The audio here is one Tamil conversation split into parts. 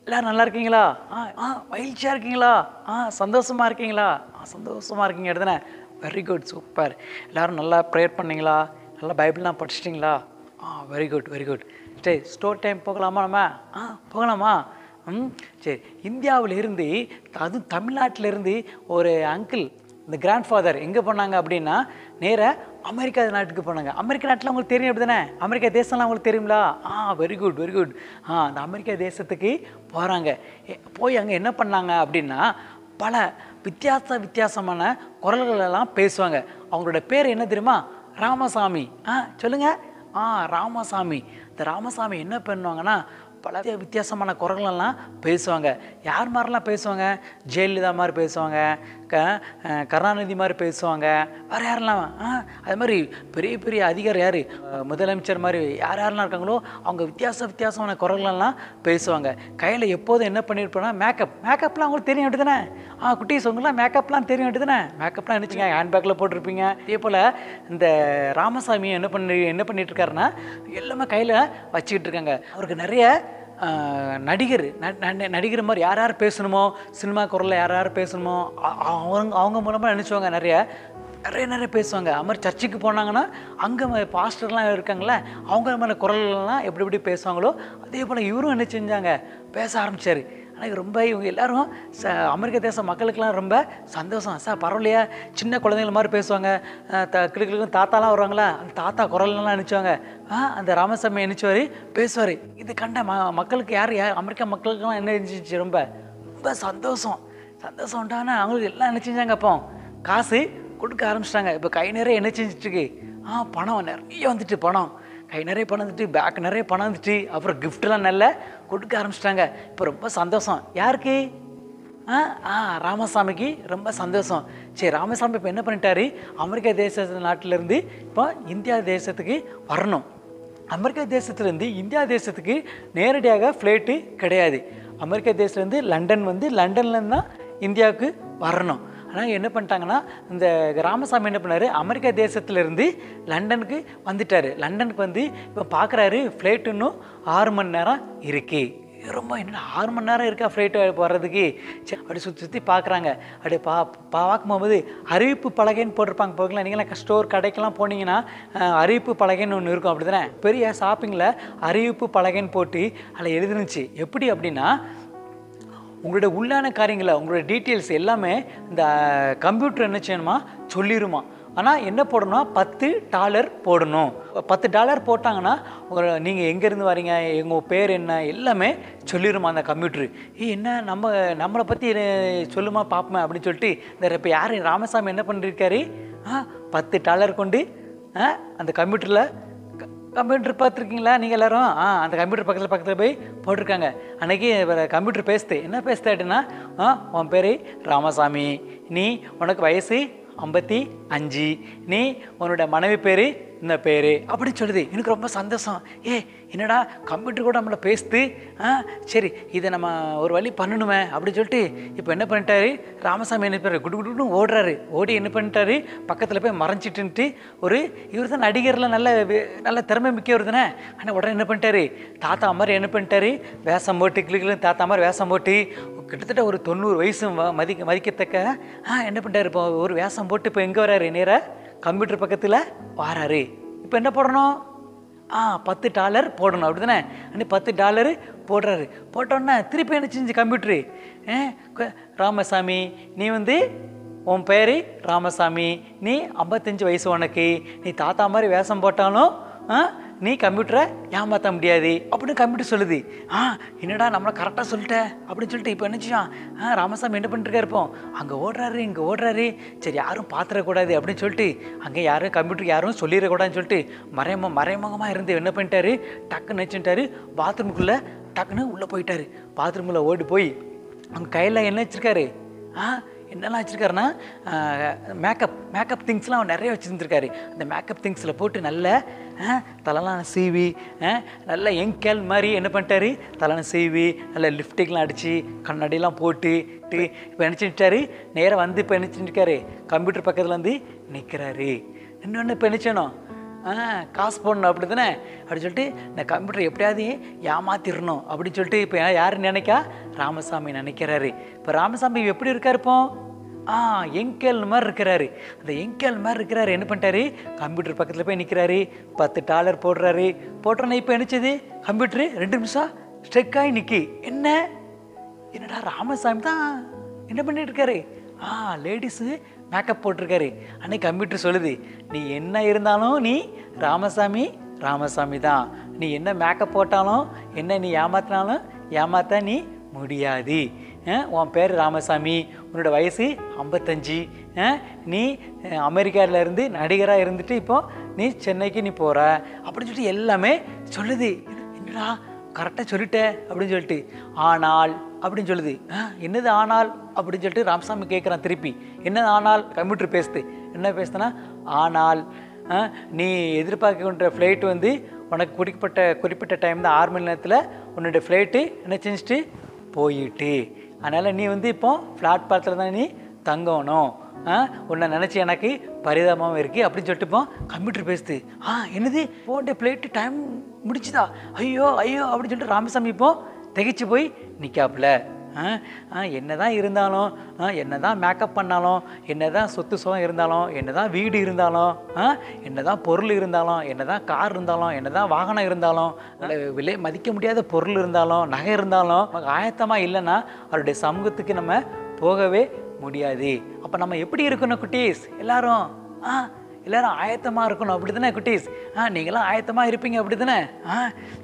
எல்லாரும் நல்லா இருக்கீங்களா ஆ ஆ மகிழ்ச்சியாக இருக்கீங்களா ஆ சந்தோஷமாக இருக்கீங்களா ஆ சந்தோஷமாக இருக்கீங்க எடுத்துனே வெரி குட் சூப்பர் எல்லாரும் நல்லா ப்ரேயர் பண்ணீங்களா நல்லா பைபிள்லாம் படிச்சிட்டிங்களா ஆ வெரி குட் வெரி குட் சரி ஸ்டோர் டைம் போகலாமா நம்ம ஆ போகலாமா ம் சரி இந்தியாவில் இருந்து அதுவும் தமிழ்நாட்டில் இருந்து ஒரு அங்கிள் இந்த கிராண்ட் ஃபாதர் எங்கே போனாங்க அப்படின்னா நேராக அமெரிக்கா நாட்டுக்கு போனாங்க அமெரிக்கா நாட்டில் உங்களுக்கு தெரியும் அப்படி தானே அமெரிக்கா தேசம்லாம் உங்களுக்கு தெரியுங்களா ஆ வெரி குட் வெரி குட் ஆ அந்த அமெரிக்கா தேசத்துக்கு போகிறாங்க போய் அங்கே என்ன பண்ணாங்க அப்படின்னா பல வித்தியாச வித்தியாசமான குரல்கள் எல்லாம் பேசுவாங்க அவங்களோட பேர் என்ன தெரியுமா ராமசாமி ஆ சொல்லுங்கள் ஆ ராமசாமி இந்த ராமசாமி என்ன பண்ணுவாங்கன்னா பல வித்தியாசமான குரல்களெல்லாம் பேசுவாங்க யார் மாதிரிலாம் பேசுவாங்க ஜெயலலிதா மாதிரி பேசுவாங்க க அஹ் கருணாநிதி மாதிரி பேசுவாங்க வேறு யாரெல்லாம் ஆ அது மாதிரி பெரிய பெரிய அதிகாரி யார் முதலமைச்சர் மாதிரி யார் யாரெல்லாம் இருக்காங்களோ அவங்க வித்தியாச வித்தியாசமான குரல்களெல்லாம் பேசுவாங்க கையில் எப்போதும் என்ன பண்ணியிருப்போன்னா மேக்கப் மேக்கப்லாம் அவங்களுக்கு தெரியும் அப்படி தானே ஆ குட்டீஸ் உங்களாம் மேக்கப்லாம் தெரியும் அப்படி தானே மேக்கப்லாம் நினச்சிங்க ஹேண்ட்பேக்கில் போட்டிருப்பீங்க இதே போல் இந்த ராமசாமி என்ன பண்ணி என்ன பண்ணிட்டு இருக்காருன்னா எல்லாமே கையில் வச்சுக்கிட்டு இருக்காங்க அவருக்கு நிறைய ஆஹ், நடிகர் ந- ந- நடிகர் மாதிரி யார் யார் பேசணுமோ சினிமா குரலில் யார் யார் பேசணுமோ அ- அவங்க அவங்க மூலமாக நினச்சுவாங்க நிறைய நிறைய நிறைய பேசுவாங்க அது மாதிரி சர்ச்சுக்கு போனாங்கன்னா அங்கே பாஸ்டர்லாம் இருக்காங்களே அவங்க மேலே குரல்லாம் எப்படி எப்படி பேசுவாங்களோ அதே போல் இவரும் என்ன செஞ்சாங்க பேச ஆரம்பிச்சார் ஆனால் ரொம்ப இவங்க எல்லாரும் ச அமெரிக்க தேச மக்களுக்கெல்லாம் ரொம்ப சந்தோஷம் சார் பரவாயில்லையா சின்ன குழந்தைகள் மாதிரி பேசுவாங்க அஹ் த கிளுக்கு தாத்தாலாம் வருவாங்களா அந்த தாத்தா குரல்லாம் நினச்சுவாங்க அந்த ராமசாமி நினச்சவார் பேசுவார் இது கண்ட ம மக்களுக்கு யார் யார் அமெரிக்கா மக்களுக்கெல்லாம் என்ன இருந்துச்சு ரொம்ப ரொம்ப சந்தோஷம் சந்தோஷம் உண்டானா அவங்களுக்கு எல்லாம் என்ன செஞ்சாங்க அப்போ காசு கொடுக்க ஆரம்பிச்சிட்டாங்க இப்போ கை நிறைய என்ன செஞ்சிட்ருக்கு ஆ பணம் நிறைய வந்துட்டு பணம் கை நிறைய பணம் வந்துட்டு பேக் நிறைய பணம் வந்துட்டு அப்புறம் கிஃப்ட்லாம் நல்லா கொடுக்க ஆரம்பிச்சிட்டாங்க இப்போ ரொம்ப சந்தோஷம் யாருக்கு ஆ ஆ ராமசாமிக்கு ரொம்ப சந்தோஷம் சரி ராமசாமி இப்போ என்ன பண்ணிட்டாரு அமெரிக்கா தேச நாட்டிலேருந்து இப்போ இந்தியா தேசத்துக்கு வரணும் அமெரிக்கா தேசத்துலேருந்து இந்தியா தேசத்துக்கு நேரடியாக ஃப்ளைட்டு கிடையாது அமெரிக்கா தேசத்துலேருந்து லண்டன் வந்து லண்டன்லேருந்து தான் இந்தியாவுக்கு வரணும் ஆனால் என்ன பண்ணிட்டாங்கன்னா இந்த ராமசாமி என்ன பண்ணாரு அமெரிக்கா தேசத்துலேருந்து லண்டனுக்கு வந்துட்டார் லண்டனுக்கு வந்து இப்போ பார்க்குறாரு ஃப்ளைட் இன்னும் ஆறு மணி நேரம் இருக்குது ரொம்ப என்ன ஆறு மணி நேரம் இருக்கா ஃப்ளைட்டு வர்றதுக்கு சரி அப்படி சுற்றி சுற்றி பார்க்குறாங்க அப்படியே பா பார்க்கும்போது அறிவிப்பு பலகைன்னு போட்டிருப்பாங்க போகலாம் நீங்களாம் ஸ்டோர் கடைக்கெல்லாம் போனீங்கன்னா அஹ், அறிவிப்பு பலகைன்னு ஒன்று இருக்கும் அப்படி தானே பெரிய ஷாப்பிங்கில் அறிவிப்பு பலகைன்னு போட்டு அதில் எழுதிருந்துச்சு எப்படி அப்படின்னா உங்களோட உள்ளான காரியங்களை உங்களோட டீட்டெயில்ஸ் எல்லாமே இந்த கம்ப்யூட்டர் என்ன செய்யணுமா சொல்லிடுமா ஆனால் என்ன போடணும்னா பத்து டாலர் போடணும் பத்து டாலர் போட்டாங்கன்னா உங்களை நீங்கள் எங்கேருந்து வரீங்க உங்கள் பேர் என்ன எல்லாமே சொல்லிடுமா அந்த கம்ப்யூட்ரு ஏய் என்ன நம்ம நம்மளை பற்றி சொல்லுமா பார்ப்போமே அப்படின்னு சொல்லிட்டு இந்த இப்போ யார் ராமசாமி என்ன பண்ணியிருக்காரு ஆ பத்து டாலர் கொண்டு ஆ அந்த கம்ப்யூட்டரில் கம்ப்யூட்டர் பார்த்துருக்கீங்களா நீங்கள் எல்லாரும் ஆ அந்த கம்ப்யூட்டர் பக்கத்தில் பக்கத்தில் போய் போட்டிருக்காங்க அன்னைக்கு கம்ப்யூட்டர் பேசுது என்ன பேசுது அப்படின்னா ஆ உன் பேர் ராமசாமி நீ உனக்கு வயசு ஐம்பத்தி அஞ்சு நீ உன்னோட மனைவி பேர் இந்த பேர் அப்படி சொல்லுது எனக்கு ரொம்ப சந்தோஷம் ஏ என்னடா கம்ப்யூட்டர் கூட நம்மளை பேசுது ஆ சரி இதை நம்ம ஒரு வழி பண்ணணுமே அப்படின்னு சொல்லிட்டு இப்போ என்ன பண்ணிட்டாரு ராமசாமி என்ன பேர் குடு குடுன்னு ஓடுறாரு ஓடி என்ன பண்ணிட்டாரு பக்கத்தில் போய் மறைஞ்சிட்டுன்ட்டு ஒரு இவர் தான் நடிகரில் நல்ல வே- நல்ல திறமை மிக்கவர் தானே ஆனால் உடனே என்ன பண்ணிட்டாரு தாத்தா மாதிரி என்ன பண்ணிட்டாரு வேஷம் போட்டு கிளு தாத்தா மாதிரி வேஷம் போட்டு கிட்டத்தட்ட ஒரு தொண்ணூறு வயசு வ- மதிக்க மதிக்கத்தக்க ஆ என்ன பண்ணிட்டாரு இப்போ ஒரு வேஷம் போட்டு இப்போ எங்கே வராரு நேராக கம்ப்யூட்டர் பக்கத்தில் வாராரு இப்போ என்ன போடணும் ஆ பத்து டாலர் போடணும் அப்படி தானே அன்னி பத்து டாலரு போடுறாரு போட்டோன்னே திருப்பி என்ன செஞ்சு கம்ப்யூட்ரு ஏ க- ராமசாமி நீ வந்து உன் பேர் ராமசாமி நீ ஐம்பத்தஞ்சு வயசு உனக்கு நீ தாத்தா மாதிரி வேஷம் போட்டாலும் ஆ நீ கம்ப்யூட்டரை ஏமாற்ற முடியாது அப்படின்னு கம்ப்யூட்டர் சொல்லுது ஆ என்னடா நம்மளை கரெக்டாக சொல்லிட்ட அப்படின்னு சொல்லிட்டு இப்போ என்ன செய்யும் ஆ ராமசாமி என்ன பண்ணிருக்காரு இப்போ அங்கே ஓடுறாரு இங்கே ஓடுறாரு சரி யாரும் பார்த்துடக்கூடாது அப்படின்னு சொல்லிட்டு அங்கே யாரும் கம்ப்யூட்டர் யாரும் சொல்லிடக்கூடாதுன்னு சொல்லிட்டு மறைம மறைமுகமாக இருந்து என்ன பண்ணிட்டாரு டக்குன்னு வச்சுட்டாரு பாத்ரூமுக்குள்ளே டக்குன்னு உள்ளே போயிட்டாரு பாத்ரூமில் ஓடி போய் அவங்க கையில் என்ன வச்சுருக்காரு ஆ என்னெல்லாம் வச்சுருக்காருன்னா மேக்கப் மேக்கப் திங்ஸ்லாம் அவர் நிறைய வச்சுருந்துருக்காரு அந்த மேக்கப் திங்ஸில் போட்டு நல்ல ஆ, தலைலாம் சீவி ஆ, நல்ல எங்கேல் மாதிரி என்ன பண்ணிட்டாரு தலைலாம் சீவி நல்ல லிப்டிக்லாம் அடித்து கண்ணாடிலாம் போட்டு இப்போ என்ன செஞ்சிட்டாரு நேராக வந்து இப்போ என்ன செஞ்சிருக்காரு கம்ப்யூட்டர் பக்கத்தில் வந்து நிற்கிறாரு இன்னொன்று இப்போ என்ன செய்யணும் ஆ காசு போடணும் அப்படி தானே அப்படின்னு சொல்லிட்டு இந்த கம்ப்யூட்டர் எப்படியாவது ஏமாத்திடணும் அப்படின்னு சொல்லிட்டு இப்போ யார் நினைக்கா ராமசாமி நினைக்கிறாரு இப்போ ராமசாமி எப்படி இருக்காரு இப்போ ஆ எங்கேல் மாதிரி இருக்கிறாரு அந்த எங்கேல் மாதிரி இருக்கிறாரு என்ன பண்ணிட்டாரு கம்ப்யூட்டர் பக்கத்தில் போய் நிற்கிறாரு பத்து டாலர் போடுறாரு போட்டோன்னே இப்போ என்னச்சது கம்ப்யூட்டரு ரெண்டு நிமிஷம் ஸ்ட்ரெக் ஆகி நிற்கி என்ன என்னடா ராமசாமி தான் என்ன பண்ணிட்டு இருக்காரு ஆ லேடிஸு மேக்கப் போட்டிருக்காரு அன்னைக்கு கம்ப்யூட்டர் சொல்லுது நீ என்ன இருந்தாலும் நீ ராமசாமி ராமசாமி தான் நீ என்ன மேக்கப் போட்டாலும் என்ன நீ ஏமாத்தினாலும் ஏமாத்த நீ முடியாது அஹ், உன் பேர் ராமசாமி உன்னோட வயசு ஐம்பத்தஞ்சு அஹ், நீ அஹ், அமெரிக்கால இருந்து நடிகராக இருந்துட்டு இப்போ நீ சென்னைக்கு நீ போகிற அப்படின்னு சொல்லிட்டு எல்லாமே சொல்லுது என்னடா கரெக்டாக சொல்லிட்ட அப்படின்னு சொல்லிட்டு ஆனால் அப்படின்னு சொல்லுது "ஆ, என்னது ஆனால் அப்படின்னு சொல்லிட்டு ராமசாமி கேட்குறான் திருப்பி என்னது ஆனால் கம்ப்யூட்டர் பேசுது என்ன பேசுதுன்னா ஆனால் ஆ, நீ எதிர்பார்க்கின்ற ஃப்ளைட் வந்து உனக்கு குறிப்பிட்ட குறிப்பிட்ட டைம் தான் ஆறு மணி நேரத்தில் உன்னோட ஃப்ளைட்டு என்ன செஞ்சுட்டு போயிட்டு அதனால் நீ வந்து இப்போ பிளாட்பாரத்தில் தான் நீ தங்கணும் ஆ உன்னை நினச்சி எனக்கு பரிதாபமாக இருக்கு அப்படின்னு சொல்லிட்டு இப்போ கம்ப்யூட்டர் பேசுது ஆ என்னது போட்ட பிளேட்டு டைம் முடிச்சுதா ஐயோ ஐயோ அப்படின்னு சொல்லிட்டு ராமசாமி இப்போ திகைச்சு போய் நிற்காப்புல ஆ ஆ என்ன தான் இருந்தாலும் ஆ என்ன தான் மேக்கப் பண்ணாலும் என்ன தான் சொத்து சுகம் இருந்தாலும் என்ன தான் வீடு இருந்தாலும் ஆ என்ன தான் பொருள் இருந்தாலும் என்ன தான் கார் இருந்தாலும் என்ன தான் வாகனம் இருந்தாலும் இல்ல விலை மதிக்க முடியாத பொருள் இருந்தாலும் நகை இருந்தாலும் நமக்கு ஆயத்தமாக இல்லைன்னா அவருடைய சமூகத்துக்கு நம்ம போகவே முடியாது அப்போ நம்ம எப்படி இருக்கணும் குட்டீஸ் எல்லாரும் ஆ எல்லாரும் ஆயத்தமாக இருக்கணும் அப்படி தானே குட்டீஸ் ஆ நீங்களாம் ஆயத்தமாக இருப்பீங்க அப்படி தானே ஆ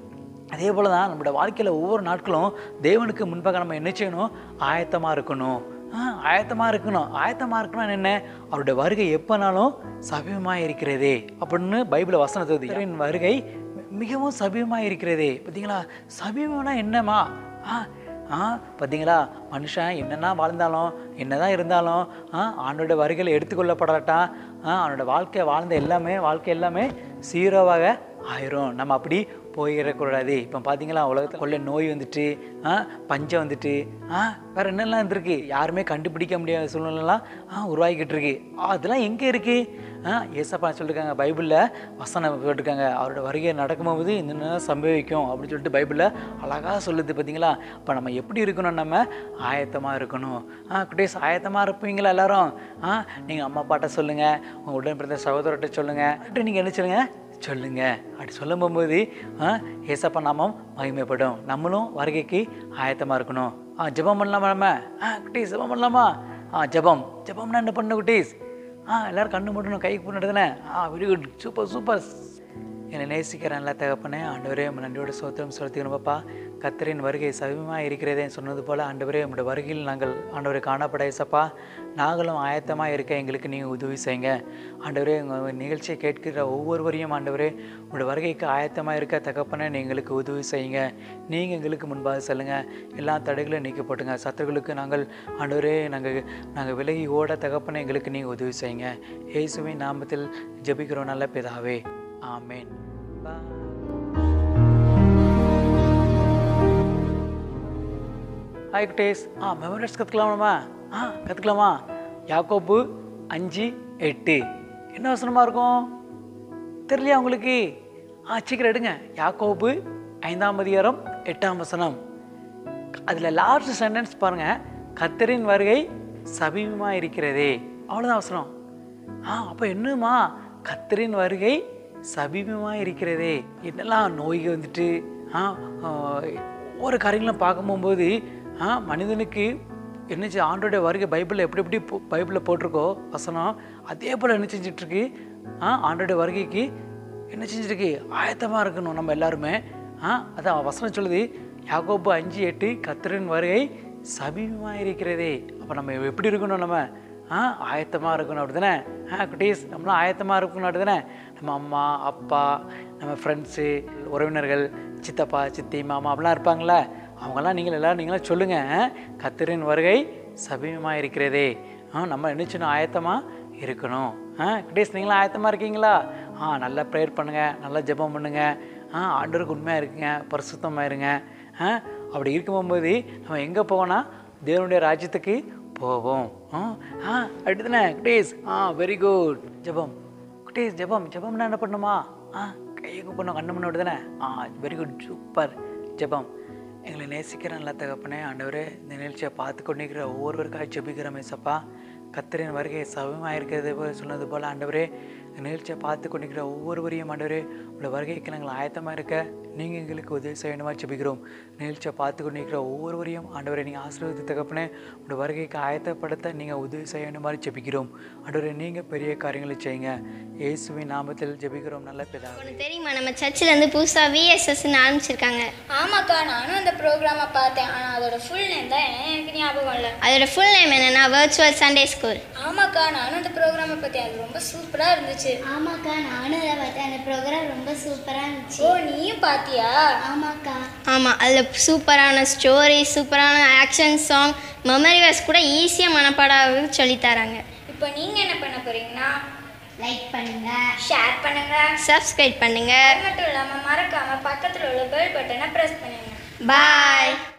அதே போல் தான் நம்மளோட வாழ்க்கையில் ஒவ்வொரு நாட்களும் தேவனுக்கு முன்பாக நம்ம என்ன செய்யணும் ஆயத்தமாக இருக்கணும் ஆ ஆயத்தமாக இருக்கணும் ஆயத்தமாக இருக்கணும் என்ன அவருடைய வருகை எப்போனாலும் சமீபமாக இருக்கிறதே அப்படின்னு பைபிள் வசனம் சொல்லுது வருகை மிகவும் சமீபமாக இருக்கிறதே பார்த்தீங்களா சமீபம்னா என்னம்மா ஆ ஆ பார்த்தீங்களா மனுஷன் என்னென்ன வாழ்ந்தாலும் என்னதான் இருந்தாலும் ஆ ஆண்டோட வருகையில் எடுத்துக்கொள்ளப்படாட்டா ஆ அவனோட வாழ்க்கை வாழ்ந்த எல்லாமே வாழ்க்கை எல்லாமே சீரோவாக ஆயிரும் நம்ம அப்படி போயிடக்கூடாது இப்போ பார்த்தீங்களா உலகத்தில் கொள்ள நோய் வந்துட்டு ஆ பஞ்சம் வந்துட்டு ஆ வேற என்னெல்லாம் இருந்திருக்கு யாருமே கண்டுபிடிக்க முடியாத சூழ்நிலைலாம் ஆ உருவாகிக்கிட்டு இருக்கு ஆ, அதெல்லாம் எங்கே இருக்கு ஆ ஏசப்பா சொல்லியிருக்காங்க பைபிளில் வசனம் போட்டிருக்காங்க அவரோட வருகை நடக்கும்போது என்னென்ன சம்பவிக்கும் அப்படின்னு சொல்லிட்டு பைபிளில் அழகாக சொல்லுது பார்த்தீங்களா அப்போ நம்ம எப்படி இருக்கணும் நம்ம ஆயத்தமாக இருக்கணும் ஆ குட்டீஸ் ஆயத்தமாக இருப்பீங்களா எல்லாரும் ஆ நீங்கள் அம்மா அப்பாட்ட சொல்லுங்கள் உங்கள் உடன் பிறந்த சகோதரர்கிட்ட சொல்லுங்கள் நீங்கள் என்ன சொல்லுங்க சொல்லுங்க அப்படி சொல்லும் போகும்போது ஆ ஏசப்பா நாமம் மகிமைப்படும் நம்மளும் வருகைக்கு ஆயத்தமாக இருக்கணும் ஆ ஜெபம் பண்ணலாமா நம்ம ஆ குட்டீஸ் ஜெபம் பண்ணலாமா ஆ ஜெபம் ஜெபம்னா என்ன பண்ணணும் குட்டீஸ் ஆ எல்லாரும் கண்ணு மூடணும் கைக்கு போட்டுனே ஆ வெரி குட் சூப்பர் சூப்பர் என்னை நேசிக்கிற நல்ல தகப்பனே ஆண்டவரே உம் நன்றியோட சோத்திரம் செலுத்திக்கணும் பாப்பா கத்தரின் வருகை சமீபமாக இருக்கிறதே சொன்னது போல் ஆண்டவரே உங்களுடைய வருகையில் நாங்கள் ஆண்டவரை காணப்பட இசப்பா நாங்களும் ஆயத்தமாக இருக்க எங்களுக்கு நீங்கள் உதவி செய்யுங்க ஆண்டவரே உங்கள் நிகழ்ச்சியை கேட்கிற ஒவ்வொருவரையும் ஆண்டவரே உங்களுடைய வருகைக்கு ஆயத்தமாக இருக்க தகப்பனே நீ எங்களுக்கு உதவி செய்யுங்க நீங்கள் எங்களுக்கு முன்பாக செல்லுங்கள் எல்லா தடைகளையும் நீக்கி போட்டுங்க சத்துருகளுக்கு நாங்கள் ஆண்டவரே நாங்கள் நாங்கள் விலகி ஓட தகப்பனே எங்களுக்கு நீங்கள் உதவி செய்யுங்க இயேசுவின் நாமத்தில் ஜெபிக்கிறோம் நல்ல பிதாவே ஆமென் Bye. ஹாய் குட்டேஸ் ஆ மெமரிஸ் கற்றுக்கலாமா ஆ கற்றுக்கலாமா யாக்கோப்பு அஞ்சு எட்டு என்ன வசனமாக இருக்கும் தெரியலையா உங்களுக்கு ஆ சீக்கிரம் எடுங்க யாக்கோப்பு ஐந்தாம் அதிகாரம் எட்டாம் வசனம் அதில் லாஸ்ட் சென்டென்ஸ் பாருங்க கத்தரின் வருகை சமீபமாக இருக்கிறதே அவ்வளோதான் அவசரம் ஆ அப்போ என்னம்மா கத்தரின் வருகை சமீபமாக இருக்கிறதே என்னெல்லாம் நோய்கள் வந்துட்டு ஆ ஆ, ஒவ்வொரு காரியங்களும் பார்க்கும் போகும்போது ஆ மனிதனுக்கு என்னச்சு ஆண்டோட வருகை பைபிளில் எப்படி எப்படி போ- பைபிளில் போட்டிருக்கோ வசனம் அதே போல் என்ன செஞ்சிட்ருக்கு ஆ ஆண்டோட வருகைக்கு என்ன செஞ்சிருக்கு ஆயத்தமாக இருக்கணும் நம்ம எல்லாருமே ஆ அதான் வசனம் சொல்லுது யாக்கோப்பு அஞ்சு எட்டு கத்திரின் வருகை சமீபமாக இருக்கிறதே அப்போ நம்ம எப்படி இருக்கணும் நம்ம ஆ ஆயத்தமாக இருக்கணும் அப்படி தானே ஆ குட்டீஸ் நம்மளாம் ஆயத்தமாக இருக்கணும் அப்படி தானே நம்ம அம்மா அப்பா நம்ம ஃப்ரெண்ட்ஸு உறவினர்கள் சித்தப்பா சித்தி மாமா அப்படிலாம் இருப்பாங்களே அவங்கெல்லாம் நீங்கள் எல்லாரும் நீங்களாம் சொல்லுங்கள் கத்திரின் வருகை சமீபமாக இருக்கிறதே ஆ நம்ம நினச்சினோம் ஆயத்தமாக இருக்கணும் ஆ குட்டீஸ் நீங்களாம் ஆயத்தமாக இருக்கீங்களா ஆ நல்லா ப்ரேயர் பண்ணுங்கள் நல்லா ஜெபம் பண்ணுங்கள் ஆ ஆண்டவருக்கு உண்மையாக இருக்குங்க பரிசுத்தமாக இருங்க ஆ அப்படி இருக்கும்போது நம்ம எங்கே போவோம்னா தேவனுடைய ராஜ்யத்துக்கு போவோம் ஆ ஆ அடுத்துனே குட்டீஸ் ஆ வெரி குட் ஜெபம் குட்டீஸ் ஜெபம் ஜெபம்னா என்ன பண்ணுமா ஆ கையை கூப்பிடணும் கண்ணு முன்னோடு தானே ஆ வெரி குட் சூப்பர் ஜெபம் எங்களை நேசிக்கிற நல்ல தகப்பனே ஆண்டவரே இந்த நிகழ்ச்சியை பார்த்து கொண்டிருக்கிற ஒவ்வொருவருக்காக ஜெபிக்கிறோம் ஏசப்பா கத்தரின் வருகை சமயமாக இருக்கிறது போல சொன்னது போல் ஆண்டவரே இந்த நிகழ்ச்சியை பார்த்து கொண்டிருக்கிற ஒவ்வொருவரையும் ஆண்டவரே உங்களோட வருகைக்கு நாங்கள் ஆயத்தமாக இருக்க நீங்கள் எங்களுக்கு உதவி செய்யணுமா ஜெபிக்கிறோம் நிகழ்ச்சியை பார்த்து கொண்டிருக்கிற ஒவ்வொருவரையும் ஆண்டவரை நீங்கள் ஆசீர்வதி தகப்பனே உங்களோட வருகைக்கு ஆயத்தப்படுத்த நீங்கள் உதவி செய்யணுமாறு ஜெபிக்கிறோம் ஆண்டவரே நீங்கள் பெரிய காரியங்களை செய்யுங்க இயேசுவின் நாமத்தில் ஜெபிக்கிறோம் நல்ல பிதாவே உனக்கு தெரியுமா நம்ம சர்ச்சில் வந்து புதுசாக விஎஸ்எஸ்ன்னு ஆரம்பிச்சிருக்காங்க ஆமாக்கா நானும் அந்த ப்ரோக்ராமை பார்த்தேன் ஆனால் அதோட ஃபுல் நேம் தான் என்ன எனக்கு ஞாபகம் இல்லை அதோட ஃபுல் நேம் என்னன்னா வர்ச்சுவல் சண்டே ஸ்கூல் ஆமாக்கா நானும் அந்த ப்ரோக்ராமை பார்த்தேன் அது ரொம்ப சூப்பராக இருந்துச்சு ஆமாக்கா நானும் அதை பார்த்தேன் அந்த ப்ரோக்ராம் ரொம்ப சூப்பராக இருந்துச்சு ஓ நீயும் பார்த்தியா ஆமாக்கா ஆமாம் அதில் சூப்பரான ஸ்டோரி சூப்பரான ஆக்ஷன் சாங் மெமரி வேர்ஸ் கூட ஈஸியாக மனப்பாடாக சொல்லித் தராங்க இப்போ நீங்கள் என்ன பண்ண போறீங்கன்னா லைக் பண்ணுங்க ஷேர் பண்ணுங்க சப்ஸ்கிரைப் பண்ணுங்க அது மட்டும் இல்லாமல் மறக்காமல் பக்கத்தில் உள்ள பெல் பட்டனை ப்ரெஸ் பண்ணுங்க பாய்